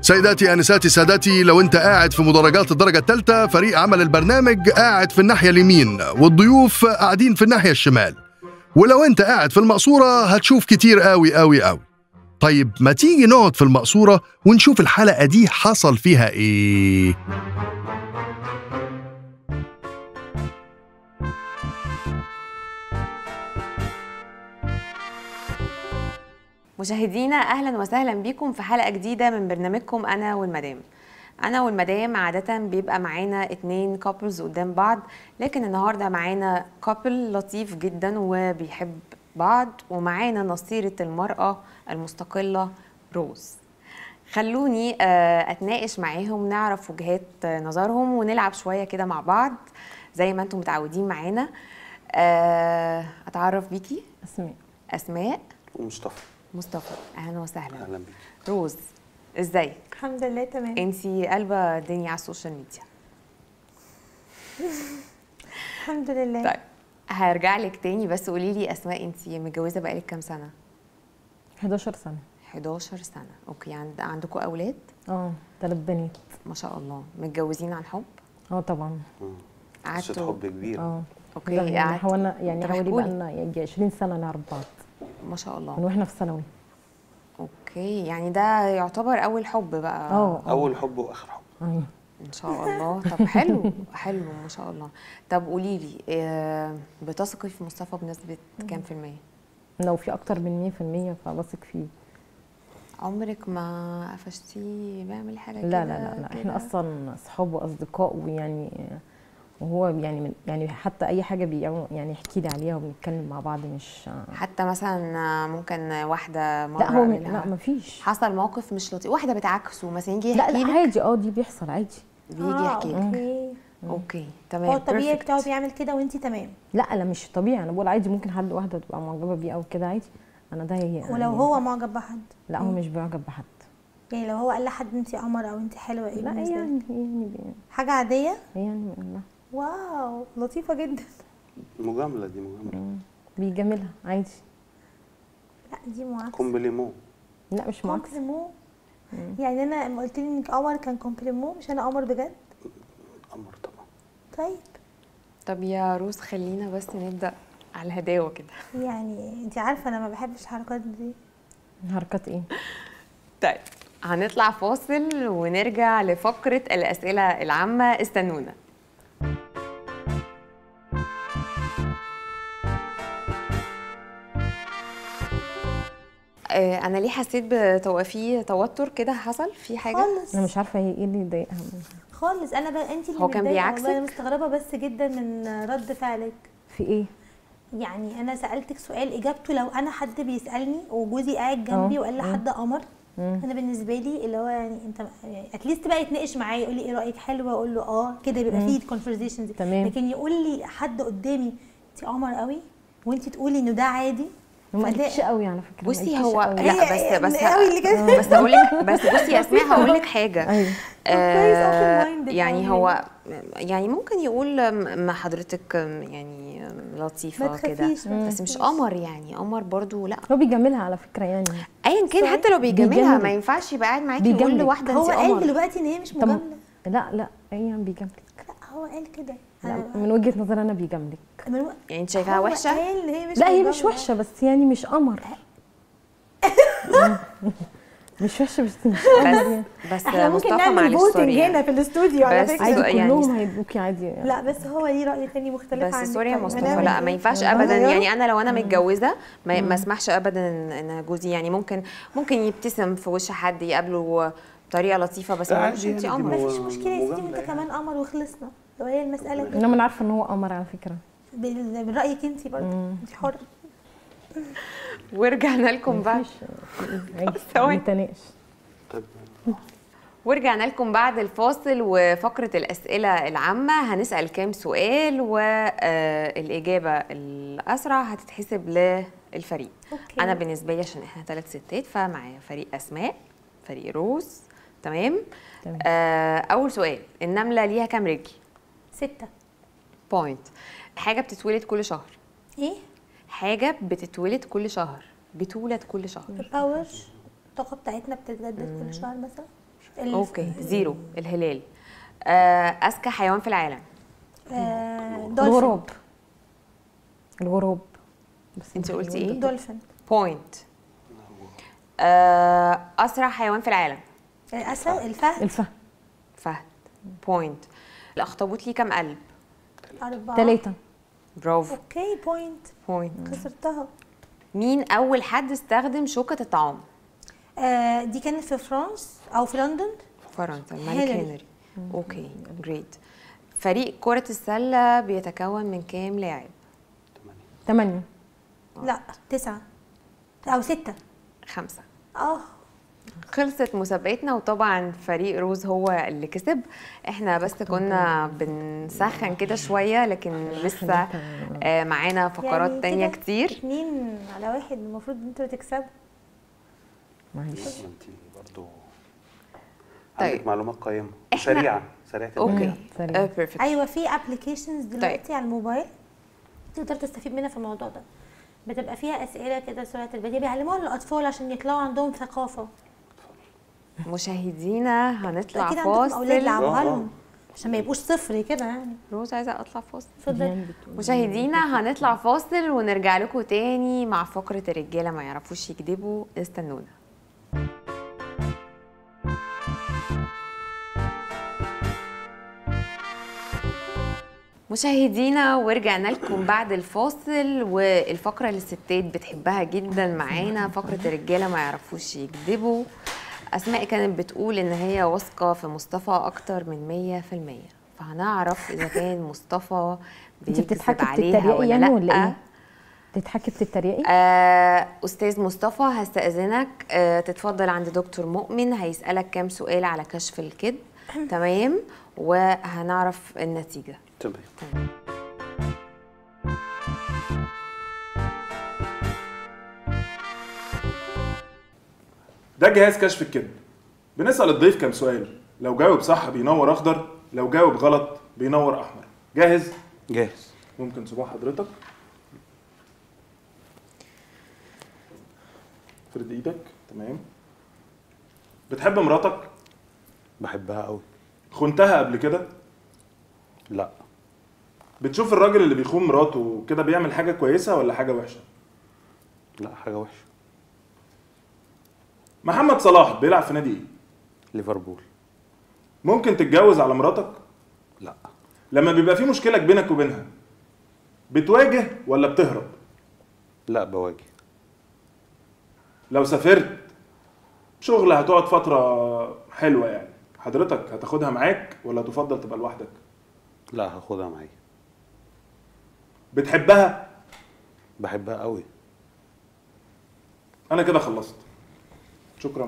سيداتي انساتي سادتي لو انت قاعد في مدرجات الدرجه الثالثه فريق عمل البرنامج قاعد في الناحيه اليمين والضيوف قاعدين في الناحيه الشمال ولو انت قاعد في المقصوره هتشوف كتير قوي قوي قوي طيب ما تيجي نقعد في المقصوره ونشوف الحلقه دي حصل فيها ايه مشاهدينا اهلا وسهلا بيكم في حلقه جديده من برنامجكم انا والمدام انا والمدام عاده بيبقى معانا اتنين كابلز قدام بعض لكن النهارده معانا كابل لطيف جدا وبيحب بعض ومعانا نصيره المراه المستقله روز خلوني آه، اتناقش معاهم نعرف وجهات نظرهم ونلعب شويه كده مع بعض زي ما انتم متعودين معانا آه، اتعرف بيكي اسماء اسماء ومصطفى مصطفى اهلا وسهلا اهلا بيك روز ازيك الحمد لله تمام انتي قلبه الدنيا على السوشيال ميديا الحمد لله طيب هرجع لك تاني بس قولي لي اسماء انتي متجوزه بقالك كام سنه 11 سنه 11 سنه اوكي عند عندكم اولاد اه ثلاث بنات ما شاء الله متجوزين عن حب اه طبعا قصه قعدتوا حب كبيره اه اوكي يعني قعدتوا حاولنا يعني طب حوالي احكولي. بقى لنا يجي 20 سنه نعرف بعض ما شاء من الله واحنا في ثانوي اوكي يعني ده يعتبر اول حب بقى اه اول حب واخر حب ايوه ان شاء الله طب حلو حلو ما شاء الله طب قولي لي آه، بتثقي في مصطفى بنسبه كام في الميه لو في اكتر من 100% فبثق فيه عمرك ما قفشتيه بيعمل حاجه لا كده لا لا, لا. كده؟ احنا اصلا اصحاب واصدقاء ويعني وهو يعني من يعني حتى اي حاجه بيعمل يعني يحكي لي عليها وبنتكلم مع بعض مش حتى مثلا ممكن واحده مره لا هو م- قابلها. لا مفيش حصل موقف مش لطيف واحده بتعكسه مثلا يجي لا يحكي لا لك عادي اه دي بيحصل عادي بيجي آه، يحكي لك اوكي اوكي تمام هو الطبيعي perfect. بتاعه بيعمل كده وانت تمام لا لا مش طبيعي انا بقول عادي ممكن حد واحده تبقى معجبه بيه او كده عادي انا ده هي ولو هو معجب بحد لا هو مش بيعجب بحد يعني لو هو قال لحد انت قمر او انت حلوه ايه لا بالنسبه يعني لك؟ يعني بي- حاجه عاديه يعني لا واو لطيفه جدا مجامله دي مجامله بيجاملها عادي لا دي معاكسه كومبليمون لا مش معاكس كومبليمون يعني انا لما قلت لي انك قمر كان كومبليمون مش انا قمر بجد قمر طبعا طيب طب يا روز خلينا بس نبدا على الهداوه كده يعني انت عارفه انا ما بحبش الحركات دي حركات ايه طيب هنطلع فاصل ونرجع لفقره الاسئله العامه استنونا آه، انا ليه حسيت بتو... في توتر كده حصل في حاجه خالص انا مش عارفه هي ايه اللي يضايقها خالص انا ب... انت اللي هو كان متضايقة بيعكسك؟ والله انا مستغربه بس جدا من رد فعلك في ايه يعني انا سالتك سؤال اجابته لو انا حد بيسالني وجوزي قاعد جنبي اه، وقال لحد قمر انا بالنسبه لي اللي هو يعني انت اتليست بقى يتناقش معايا يقول لي ايه رايك حلوه اقول له اه كده بيبقى فيه كونفرزيشنز تمام. لكن يقول لي حد قدامي انت قمر قوي وانت تقولي انه ده عادي ما فده- قالكش قوي على فكره ما بصي قالكيش هو قوي. لا هي- بس بس قوي اللي كده. بس اقول لك بس بصي يا اسماء هقول لك حاجه ايوه كويس آه، open minded يعني قوي. هو يعني ممكن يقول ما حضرتك يعني ما لطيفه كده تخافيش ما بس مش تخافيش. قمر يعني قمر برضو لا هو بيجاملها على فكره يعني ايا كان حتى لو بيجاملها بيجامل. ما ينفعش يبقى قاعد معاكي يقول بيجاملك. لواحده هو انت قال قمر دلوقتي ان هي مش طب مجامله لا لا هي بيجاملك لا هو قال كده لا أنا- من وجهه نظري انا بيجاملك من و- يعني انت شايفاها هو وحشه قال ان هي مش لا هي مش مجاملة. وحشه بس يعني مش قمر مش وحشه بس مش قمر بس احنا ممكن مصطفى نعمل معلش فوتنج سوري هنا يعني. في الاستوديو على بس فكره عادي يعني- كلهم هيدوكي عادي لا بس هو ليه راي تاني مختلف بس عنك سوري يا طيب، مصطفى هنعمل لا إيه؟ ما ينفعش هنغيره؟ ابدا يعني انا لو انا متجوزه ما, ما اسمحش ابدا ان إن جوزي يعني ممكن ممكن يبتسم في وش حد يقابله بطريقه لطيفه بس لا ما عادي يقولش انت يعني دي قمر مو- مفيش مشكله يا سيدي مجاملة وانت يعني. كمان قمر وخلصنا لو هي المساله كده انما انا عارفه ان هو قمر على فكره بال- من رايك انت برضه انت حره ورجعنا لكم بعد مفيش عادي ثواني. نتناقش طيب ورجعنا لكم بعد الفاصل وفقرة الأسئلة العامة هنسأل كام سؤال والإجابة الأسرع هتتحسب للفريق أوكي. أنا بالنسبة لي عشان إحنا ثلاث ستات فمعايا فريق أسماء فريق روز تمام تمام. آه أول سؤال النملة ليها كام رجل؟ سته بوينت حاجة بتتولد كل شهر ايه حاجة بتتولد كل شهر بتولد كل شهر الباور الطاقه بتاعتنا بتتجدد كل شهر مثلا ال- اوكي زيرو الهلال آه، اذكى حيوان في العالم آه، دولفين الغراب الغراب بس انت قلتي ايه دولفين بوينت آه، اسرع حيوان في العالم الاسد الفهد الفهد فهد بوينت الاخطبوط ليه كام قلب أربعة ثلاثة برافو اوكي بوينت بوينت خسرتها مين اول حد استخدم شوكة الطعام آه دي كانت في فرنسا او في لندن فرنسا الملك هنري. هنري اوكي جريت فريق كرة السلة بيتكون من كام لاعب ثمانية لا تسعة او ستة خمسة اه خلصت مسابقتنا وطبعا فريق روز هو اللي كسب احنا بس كنا بنسخن كده شوية لكن لسه آه، معانا فقرات يعني تانية كده كتير اتنين على واحد المفروض انتوا تكسبوا معلش ما انت برضه طيب. عندك معلومات قيمه إحنا- سريعه سريعه اوكي الذكاء. سريع. بيرفكت ايوه في ابلكيشنز دلوقتي على الموبايل تقدر تستفيد منها في الموضوع ده بتبقى فيها اسئله كده سرعه البديهه بيعلموها للاطفال عشان يطلعوا عندهم ثقافه مشاهدينا هنطلع اكيد عندكم اولاد فاصل لعبوها آه، آه. لهم عشان ما يبقوش صفر كده يعني روز عايزة اطلع فاصل اتفضل ديان بتقول مشاهدينا هنطلع فاصل ونرجع لكم تاني مع فقرة الرجالة ما يعرفوش يكذبوا استنونا مشاهدينا ورجعنا لكم بعد الفاصل والفقرة اللي الستات بتحبها جدا معانا فقرة الرجالة ما يعرفوش يكذبوا أسماء كانت بتقول إن هي واثقة في مصطفى أكتر من مية في المية فهنعرف إذا كان مصطفى انت بيكذب بتضحكي عليها بتتريقي ولا يعني لأ ولا ايه؟ بتضحكي بتتريقي؟ آه، أستاذ مصطفى هستأذنك آه، تتفضل عند دكتور مؤمن هيسألك كام سؤال على كشف الكذب تمام وهنعرف النتيجة تمام ده جهاز كشف الكذب بنسأل الضيف كام سؤال لو جاوب صح بينور اخضر لو جاوب غلط بينور احمر جاهز جاهز ممكن صباح حضرتك فرد ايدك تمام بتحب مراتك بحبها قوي خنتها قبل كده لا بتشوف الراجل اللي بيخون مراته كده بيعمل حاجه كويسه ولا حاجه وحشه لا حاجه وحشه محمد صلاح بيلعب في نادي ايه ليفربول ممكن تتجوز على مراتك لا لما بيبقى في مشكله بينك وبينها بتواجه ولا بتهرب لا بواجه لو سافرت شغل هتقعد فتره حلوه يعني حضرتك هتاخدها معاك ولا تفضل تبقى لوحدك لا هاخدها معايا بتحبها بحبها قوي انا كده خلصت شكرا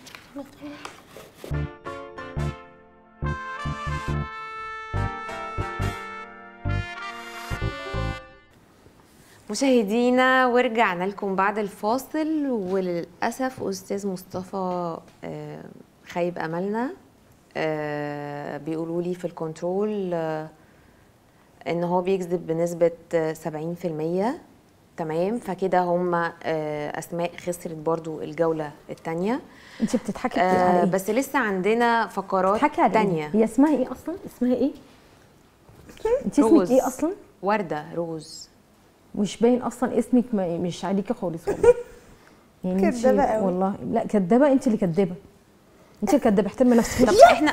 مشاهدينا ورجعنا لكم بعد الفاصل وللأسف أستاذ مصطفى آه، خيب أملنا آه، بيقولوا لي في الكنترول آه، إن هو بيكذب بنسبة آه، 70% تمام فكده هم آه، أسماء خسرت برضو الجولة الثانية انت بتضحكي على آه ايه؟ بس لسه عندنا فقرات بتضحكي على تانية ايه؟ هي اسمها ايه اصلا؟ اسمها ايه؟ انت روز. اسمك ايه اصلا؟ وردة روز مش باين اصلا اسمك ما مش عليكي خالص والله يعني انت- كدابة قوي. والله لا كدابه انت اللي كدابه انت اللي كدابه احترمي نفسك طب احنا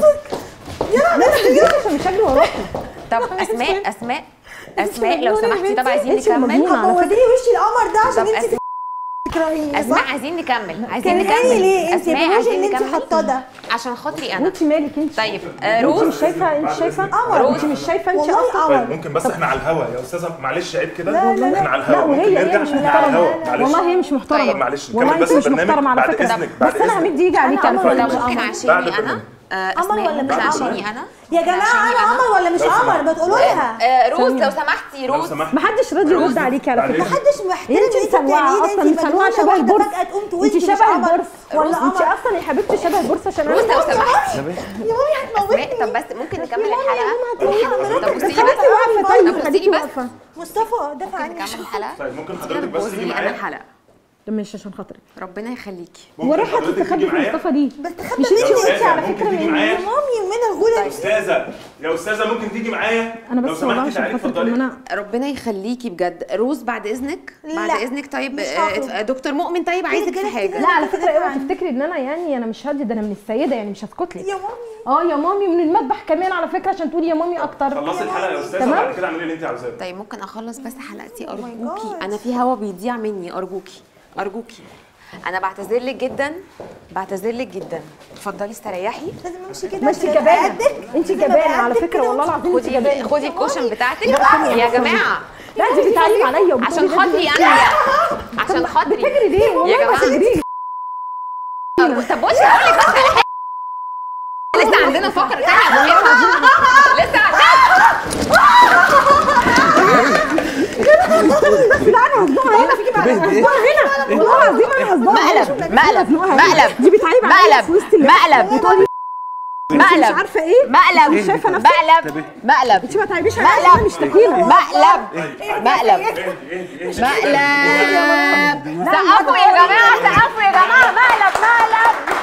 عشان مش هجري وراكي طب اسماء اسماء اسماء لو سمحتي طب عايزين انت نكمل مجنونة على فكرة. هوديني وشي القمر ده عشان طب انت أسماء- تكرهيني اسماء صح؟ عايزين نكمل عايزين كرهيني نكمل ليه انت اسماء بالوش عايزين اللي انت نكمل حاطاه ده عشان خاطري انا وانت مالك انت طيب آه، انت روز مش شايفه انت شايفه قمر. انت مش شايفه انت والله اصلا قمر طيب ممكن بس احنا على الهوا يا استاذه معلش عيب كده لا، لا، لا. احنا على لا الهوا ممكن وهي هي نرجع مش احنا على الهوا محترمه معلش والله هي مش محترمه طيب. معلش والله نكمل انت بس مش البرنامج محترمه على بعد فكره اذنك بعد بس انا اذنك همد ايدي عليك على قمر فكره ولا مش مش قمر. ممكن بعد عشاني انا البرنامج. آه، قمر اسماء ولا مش ممكن قمر؟ عشاني انا يا ممكن جماعه عشاني انا قمر ولا مش لو قمر سمحت. بتقولوا لها آه، روز ثانية. لو سمحتي لو روز سمحت محدش راضي يرد عليكي على فكره محدش محترم انت اللي مسلوعه بتعمليه ده، اصلا انت مسلوعه مجنونة، شبه واحدة البورس فجأة تقوم تقول انت انت مش شبه قمر البورس ولا انت قمر اصلا يا حبيبتي شبه البورس عشان روز انا لو سمحتي يا مامي هتموتني اسماء طب بس ممكن نكمل الحلقه طب بصي خليكي واقفه طب طيب بصي خليكي بس واقفه مصطفى دافع عني نكمل الحلقه طيب ممكن انت حضرتك بس بتبوظي تيجي لي انا معايا الحلقه ده مش عشان خاطرك ربنا يخليكي وراح هتستخبي في مصطفى ليه بس تخبى مش مني انت وانت قلتي على ممكن فكره تيجي من معايا؟ يا مامي ومنى الغولة استاذه يا استاذه ممكن تيجي معايا انا لو بس والله سمحتي عشان تعالي خاطرك اتفضلي لما انا ربنا يخليكي بجد روز بعد اذنك بعد لا، اذنك طيب مش آه، هخرج. دكتور مؤمن طيب عايزك في رجالة حاجه كتير. لا على كده فكره اوعي عني. تفتكري ان انا يعني انا مش هاديه ده انا من السيده يعني مش هسكت لك يا مامي اه يا مامي من المذبح كمان على فكره عشان تقولي يا مامي اكتر خلصي الحلقه يا استاذه تمام. وبعد كده اعملي اللي انت عاوزاه طيب ممكن اخلص بس حلقتي ارجوكي God. انا في هوا بيضيع مني ارجوكي ارجوكي انا بعتذر لك جدا بعتذر لك جدا اتفضلي استريحي لازم امشي كده ما انت عشان أبقى جبانه قدك. انت لازم أبقى جبانه على قدك فكره كده والله العظيم انت خدي جبانه خدي الكوشن بتاعتك لا، يا جماعه لا انت بتعلمي عليا وبتقولي عشان لازم خاطري نمشي. انا عشان خاطري بتجري ليه والله يا ما جماعة. تجري طب بصي هقول لك بس على حاجة. لسه عندنا فقره تانية مهمه لسه عندنا والله العظيم انا هزنقها مقلب مقلب مقلب دي بتعلم عليا في مقلب وسط اللعب. مقلب بتقولي مش مقلب عارفه ايه مقلب مش شايفه نفسك مقلب مقلب انت ما تعيبيش عليا مقلب انا مش تخينه مقلب مقلب مقلب سقفوا يا جماعه سقفوا يا جماعه مقلب مقلب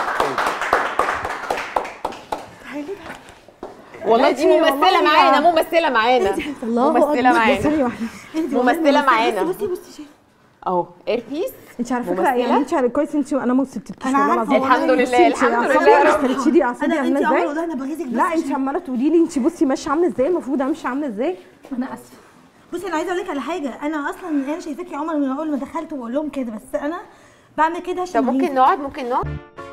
والله دي ممثله معانا ممثله معانا ممثله معانا ثانيه واحده ممثله معانا بصي بصي شايفه اهو ايربيس انت على فكره ممثلة؟ يعني انت على كويس انت انا ما سبتكيش أنا والله عارفة العظيم الحمد لله، بصي انت الحمد أعصابي لله يا مش رب. ترتشي لي اعصابي انا انت عامله عمر ازاي والله انا بغيظك بس لا انت عشان- عماله تقولي لي انت بصي ماشيه عامله ازاي المفروض امشي عامله ازاي انا اسفه بصي انا عايزه اقول لك على حاجه انا اصلا انا شايفاكي يا عمر من اول ما دخلت وبقول لهم كده بس انا بعمل كده عشان طب ممكن أغيظك. نقعد ممكن نقعد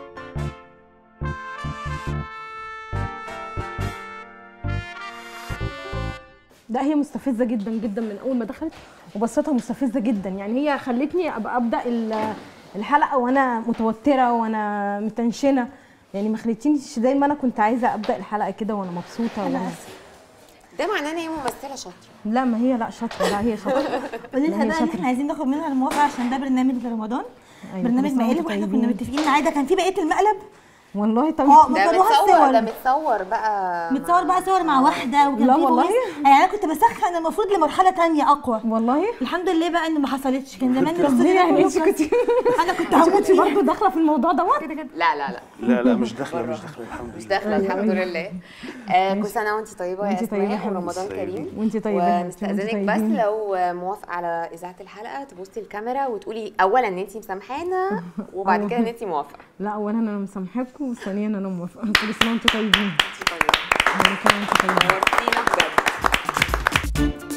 لا هي مستفزه جدا جدا من اول ما دخلت وبصتها مستفزه جدا يعني هي خلتني ابقى ابدا ال- الحلقه وانا متوتره وانا متنشنه يعني ما خلتنيش زي ما انا كنت عايزه ابدا الحلقه كده وانا مبسوطه انا وأنا- اسفه ده معناه ان هي ممثله شاطره لا ما هي لا شاطره لا هي شاطره قولي لها هي بقى ان احنا عايزين ناخد منها الموافقه عشان ده برنامج رمضان أيوة، برنامج كل سنة مقالب وانتم واحنا طيبين. كنا متفقين معاه ده كان في بقيه المقلب والله طب اه ده مصوروها متصور الصور ده متصور بقى متصور بقى صور مع واحده وكان لا في والله. فويس. يعني انا كنت بسخن المفروض لمرحله تانية اقوى والله الحمد لله بقى ان ما حصلتش كان زمان ربنا الاستوديو يعني كله انت كنت انا كنت انت هموت كنت برضه داخله في الموضوع دوت لا لا لا لا لا مش داخله مش داخله الحمد مش لله داخله الحمد لله آه كل سنه وانت طيبه يا وانتي طيبة يا اسماء حبيبتي. ورمضان كريم وانت طيبه يا حبيبتي، وانتي ونستأذنك بس طيبين. لو موافقه على اذاعه الحلقه تبصي الكاميرا وتقولي اولا ان انت مسامحانا وبعد كده ان انت موافقه لا اولا انا مسامحاكم وثانيا انا موافقه كل سنه وانتم طيبين انت طيبه انا كمان وانتم طيبين نورتينا بجد